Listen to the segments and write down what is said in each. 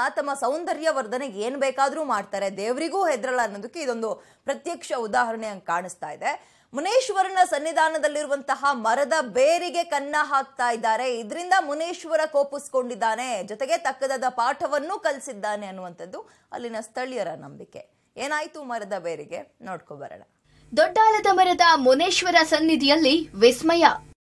ತಮ್ಮ ಸೌಂದರ್ಯ ವರ್ಧನೆಗೆ ಏನ್ ಬೇಕಾದ್ರೂ ಮಾಡ್ತಾರೆ ದೇವರಿಗೂ ಹೆದರಲ್ಲ ಅನ್ನೋದಕ್ಕೆ ಇದೊಂದು ಪ್ರತ್ಯಕ್ಷ ಉದಾಹರಣೆ ಹಂಗೆ ಕಾಣಿಸ್ತಾ ಇದೆ ಮುನೇಶ್ವರನ ಸನ್ನಿಧಾನದಲ್ಲಿರುವಂತಹ ಮರದ ಬೇರಿಗೆ ಕನ್ನ ಹಾಕ್ತಾ ಇದ್ದಾರೆ ಇದರಿಂದ ಮುನೇಶ್ವರ ಕೋಪಿಸ್ಕೊಂಡಿದ್ದಾನೆ ಜೊತೆಗೆ ತಕ್ಕದಾದ ಪಾಠವನ್ನು ಕಲಿಸಿದ್ದಾನೆ ಅನ್ನುವಂಥದ್ದು ಅಲ್ಲಿನ ಸ್ಥಳೀಯರ ನಂಬಿಕೆ ಏನಾಯ್ತು ಮರದ ಬೇರಿಗೆ ನೋಡ್ಕೊ ಬರೋಣ ದೊಡ್ಡಾಲದ ಮರದ ಮುನೇಶ್ವರ ಸನ್ನಿಧಿಯಲ್ಲಿ ವಿಸ್ಮಯ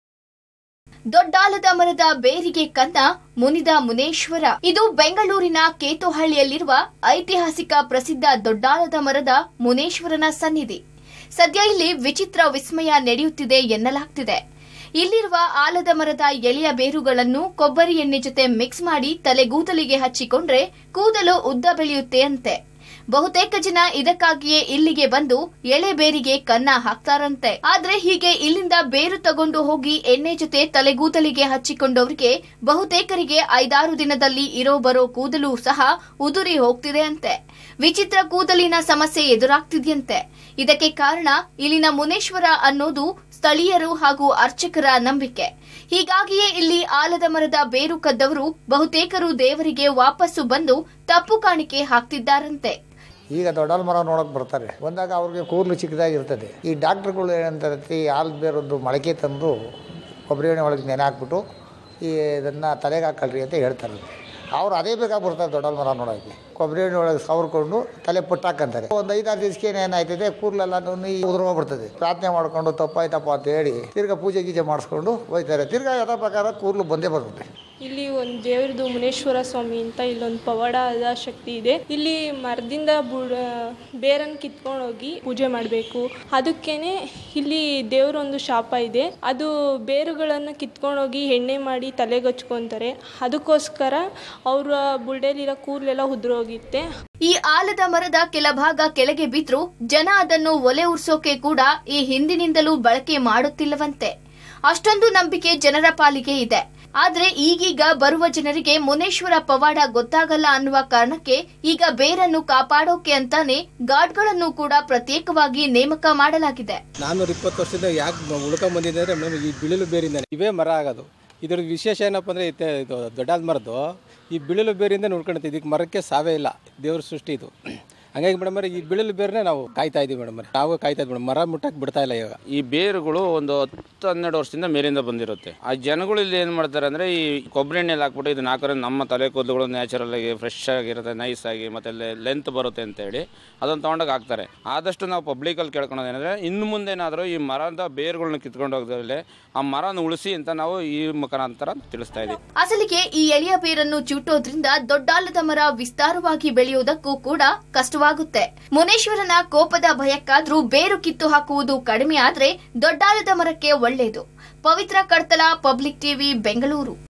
ದೊಡ್ಡಾಲದ ಮರದ ಬೇರಿಗೆ ಕನ್ನ ಮುನಿದ ಮುನೇಶ್ವರ ಇದು ಬೆಂಗಳೂರಿನ ಕೇತುಹಳ್ಳಿಯಲ್ಲಿರುವ ಐತಿಹಾಸಿಕ ಪ್ರಸಿದ್ಧ ದೊಡ್ಡಾಲದ ಮರದ ಮುನೇಶ್ವರನ ಸನ್ನಿಧಿ ಸದ್ಯ ಇಲ್ಲಿ ವಿಚಿತ್ರ ವಿಸ್ಮಯ ನಡೆಯುತ್ತಿದೆ ಎನ್ನಲಾಗ್ತಿದೆ ಇಲ್ಲಿರುವ ಆಲದ ಮರದ ಎಳೆಯ ಬೇರುಗಳನ್ನು ಕೊಬ್ಬರಿ ಎಣ್ಣೆ ಜೊತೆ ಮಿಕ್ಸ್ ಮಾಡಿ ತಲೆಗೂದಲಿಗೆ ಹಚ್ಚಿಕೊಂಡ್ರೆ ಕೂದಲು ಉದ್ದ ಬೆಳೆಯುತ್ತೆ ಅಂತೆ ಬಹುತೇಕ ಜನ ಇದಕ್ಕಾಗಿಯೇ ಇಲ್ಲಿಗೆ ಬಂದು ಎಳೆ ಬೇರಿಗೆ ಕನ್ನ ಹಾಕ್ತಾರಂತೆ ಆದ್ರೆ ಹೀಗೆ ಇಲ್ಲಿಂದ ಬೇರು ತಗೊಂಡು ಹೋಗಿ ಎಣ್ಣೆ ಜೊತೆ ತಲೆಗೂದಲಿಗೆ ಹಚ್ಚಿಕೊಂಡವರಿಗೆ ಬಹುತೇಕರಿಗೆ ಐದಾರು ದಿನದಲ್ಲಿ ಇರೋ ಬರೋ ಕೂದಲು ಸಹ ಉದುರಿ ಹೋಗ್ತಿದೆ ಅಂತೆ ವಿಚಿತ್ರ ಕೂದಲಿನ ಸಮಸ್ಯೆ ಎದುರಾಗ್ತಿದೆಯಂತೆ ಇದಕ್ಕೆ ಕಾರಣ ಇಲ್ಲಿನ ಮುನೇಶ್ವರ ಅನ್ನೋದು ಸ್ಥಳೀಯರು ಹಾಗೂ ಅರ್ಚಕರ ನಂಬಿಕೆ ಹೀಗಾಗಿಯೇ ಇಲ್ಲಿ ಆಲದ ಮರದ ಬೇರು ಕದ್ದವರು ಬಹುತೇಕರು ದೇವರಿಗೆ ವಾಪಸ್ಸು ಬಂದು ತಪ್ಪು ಕಾಣಿಕೆ ಹಾಕ್ತಿದ್ದಾರಂತೆ ಈಗ ದೊಡ್ಡಲ್ ಮರ ನೋಡೋಕೆ ಬರ್ತಾರೆ ಬಂದಾಗ ಅವ್ರಿಗೆ ಕೂದಲು ಚಿಕ್ಕದಾಗಿರ್ತದೆ ಈ ಡಾಕ್ಟ್ರುಗಳು ಏನಂತಾರೆ ಈ ಹಾಲು ಬೇರೊಂದು ಮೊಳಕೆ ತಂದು ಕೊಬ್ಬರಿ ಎಣ್ಣೆ ಒಳಗೆ ನೆನೆ ಹಾಕ್ಬಿಟ್ಟು ಈ ಇದನ್ನು ತಲೆಗೆ ಹಾಕಲ್ರಿ ಅಂತ ಹೇಳ್ತಾರೆ ಅವ್ರು ಅದೇ ಬೇಕಾಗಿ ಬರ್ತಾರೆ ದೊಡ್ಡಲ್ ಮರ ನೋಡೋಕ್ಕೆ ಕೊಬ್ಬರಿ ಎಣ್ಣೆ ಒಳಗೆ ಸವರ್ಕೊಂಡು ತಲೆ ಪುಟ್ಟ ಹಾಕಂತಾರೆ ಒಂದು ಐದಾರು ದಿವಸಕ್ಕೆ ಏನಾಯ್ತದೆ ಕೂದಲೆಲ್ಲ ಉದುರೋಗ್ಬಿಡ್ತದೆ ಪ್ರಾರ್ಥನೆ ಮಾಡ್ಕೊಂಡು ತಪ್ಪಾಯ್ತಪ್ಪ ಅಂತ ಹೇಳಿ ತಿರ್ಗಾ ಪೂಜೆ ಗೀಜೆ ಮಾಡಿಸ್ಕೊಂಡು ಹೋಯ್ತಾರೆ ತಿರ್ಗಾ ಯಥಾ ಪ್ರಕಾರ ಕೂದಲು ಬಂದೇ ಬರುತ್ತೆ ಇಲ್ಲಿ ಒಂದು ದೇವ್ರದ್ದು ಮುನೇಶ್ವರ ಸ್ವಾಮಿ ಅಂತ ಇಲ್ಲೊಂದು ಪವಾಡದ ಶಕ್ತಿ ಇದೆ ಇಲ್ಲಿ ಮರದಿಂದ ಬುಡ ಬೇರನ್ನು ಕಿತ್ಕೊಂಡು ಹೋಗಿ ಪೂಜೆ ಮಾಡಬೇಕು ಅದಕ್ಕೇನೆ ಇಲ್ಲಿ ದೇವರೊಂದು ಶಾಪ ಇದೆ ಅದು ಬೇರುಗಳನ್ನು ಕಿತ್ಕೊಂಡು ಹೋಗಿ ಎಣ್ಣೆ ಮಾಡಿ ತಲೆಗೆ ಹಚ್ಕೊತಾರೆ ಅದಕ್ಕೋಸ್ಕರ ಅವರ ಬುಡಲಿರೋ ಕೂದಲೆಲ್ಲ ಉದುರೋಗಿತ್ತೆ ಈ ಆಲದ ಮರದ ಕೆಲ ಭಾಗ ಕೆಳಗೆ ಬಿದ್ರೂ ಜನ ಅದನ್ನು ಒಲೆ ಉರ್ಸೋಕೆ ಕೂಡ ಈ ಹಿಂದಿನಿಂದಲೂ ಬಳಕೆ ಮಾಡುತ್ತಿಲ್ಲವಂತೆ ಅಷ್ಟೊಂದು ನಂಬಿಕೆ ಜನರ ಪಾಲಿಗೆ ಇದೆ ಆದ್ರೆ ಈಗೀಗ ಬರುವ ಜನರಿಗೆ ಮುನೇಶ್ವರ ಪವಾಡ ಗೊತ್ತಾಗಲ್ಲ ಅನ್ನುವ ಕಾರಣಕ್ಕೆ ಈಗ ಬೇರನ್ನು ಕಾಪಾಡೋಕೆ ಅಂತಾನೆ ಗಾರ್ಡ್ಗಳನ್ನು ಕೂಡ ಪ್ರತ್ಯೇಕವಾಗಿ ನೇಮಕ ಮಾಡಲಾಗಿದೆ ನಾನ್ನೂರ ಇಪ್ಪತ್ತು ವರ್ಷದಿಂದ ಯಾಕೆ ಉಳ್ಕೊಂಡ್ ಬಂದಿದೆ ಅಂದರೆ ಮೇಡಮ್ ಈ ಬಿಳಿಲು ಬೇರಿಂದ ಇವೇ ಮರ ಆಗೋದು ಇದ್ರದ್ದು ವಿಶೇಷ ಏನಪ್ಪ ಅಂದರೆ ಇದು ದೊಡ್ಡಾದ ಮರದ್ದು ಈ ಬಿಳಿಲು ಬೇರಿಂದ ಉಳ್ಕೊಳುತ್ತೆ ಇದಕ್ಕೆ ಮರಕ್ಕೆ ಸಾವೇ ಇಲ್ಲ ದೇವ್ರ ಸೃಷ್ಟಿ ಇದು ಹಂಗಾಗಿ ಮೇಡಮ್ ಈ ಬಿಳಿಲು ಬೇರನ್ನೇ ನಾವು ಕಾಯ್ತಾ ಇದೀವಿ ಮೇಡಮ್ ನಾವು ಕಾಯ್ತಾ ಇದ್ದೀವಿ ಮೇಡಮ್ ಮರ ಮುಟ್ಟಕ್ಕೆ ಬಿಡ್ತಾ ಇಲ್ಲ ಇವಾಗ ಈ ಬೇರುಗಳು ಒಂದು ಹತ್ತು ಹನ್ನೆರಡು ವರ್ಷದಿಂದ ಮೇಲಿಂದ ಬಂದಿರುತ್ತೆ ಆ ಜನಗಳು ಇಲ್ಲಿ ಏನು ಮಾಡ್ತಾರೆ ಅಂದರೆ ಈ ಕೊಬ್ಬರಿ ಎಣ್ಣೆಲಿ ಹಾಕ್ಬಿಟ್ಟು ಇದನ್ನ ಹಾಕಿದ್ರೆ ನಮ್ಮ ತಲೆ ಕೂದಲುಗಳು ನ್ಯಾಚುರಲ್ ಆಗಿ ಫ್ರೆಶ್ ಆಗಿರುತ್ತೆ ನೈಸ್ ಆಗಿ ಮತ್ತೆ ಲೆಂತ್ ಬರುತ್ತೆ ಅಂತ ಹೇಳಿ ಅದನ್ನು ತೊಗೊಂಡೋಗಿ ಹಾಕ್ತಾರೆ ಆದಷ್ಟು ನಾವು ಪಬ್ಲಿಕಲ್ಲಿ ಕೇಳ್ಕೊಳೋದು ಏನಂದರೆ ಇನ್ನು ಮುಂದೇನಾದರೂ ಈ ಮರದ ಬೇರುಗಳನ್ನ ಕಿತ್ಕೊಂಡು ಹೋಗದಲ್ಲಿ ಆ ಮರನ ಉಳಿಸಿ ಅಂತ ನಾವು ಈ ಮುಖಾಂತರ ತಿಳಿಸ್ತಾ ಇದ್ದೀವಿ ಅಸಲಿಗೆ ಈ ಎಳೆಯ ಬೇರನ್ನು ಚೂಟೋದ್ರಿಂದ ದೊಡ್ಡಾಲದ ಮರ ವಿಸ್ತಾರವಾಗಿ ಬೆಳೆಯುವುದಕ್ಕೂ ಕೂಡ ಕಷ್ಟವಾಗುತ್ತೆ ಮುನೇಶ್ವರನ ಕೋಪದ ಭಯಕ್ಕಾದ್ರೂ ಬೇರು ಕಿತ್ತು ಹಾಕುವುದು ಕಡಿಮೆ ಆದ್ರೆ ದೊಡ್ಡಾಲದ ಮರಕ್ಕೆ ಒಳ್ಳೆಯದು ಪವಿತ್ರ ಕಡ್ತಲ ಪಬ್ಲಿಕ್ ಟಿವಿ ಬೆಂಗಳೂರು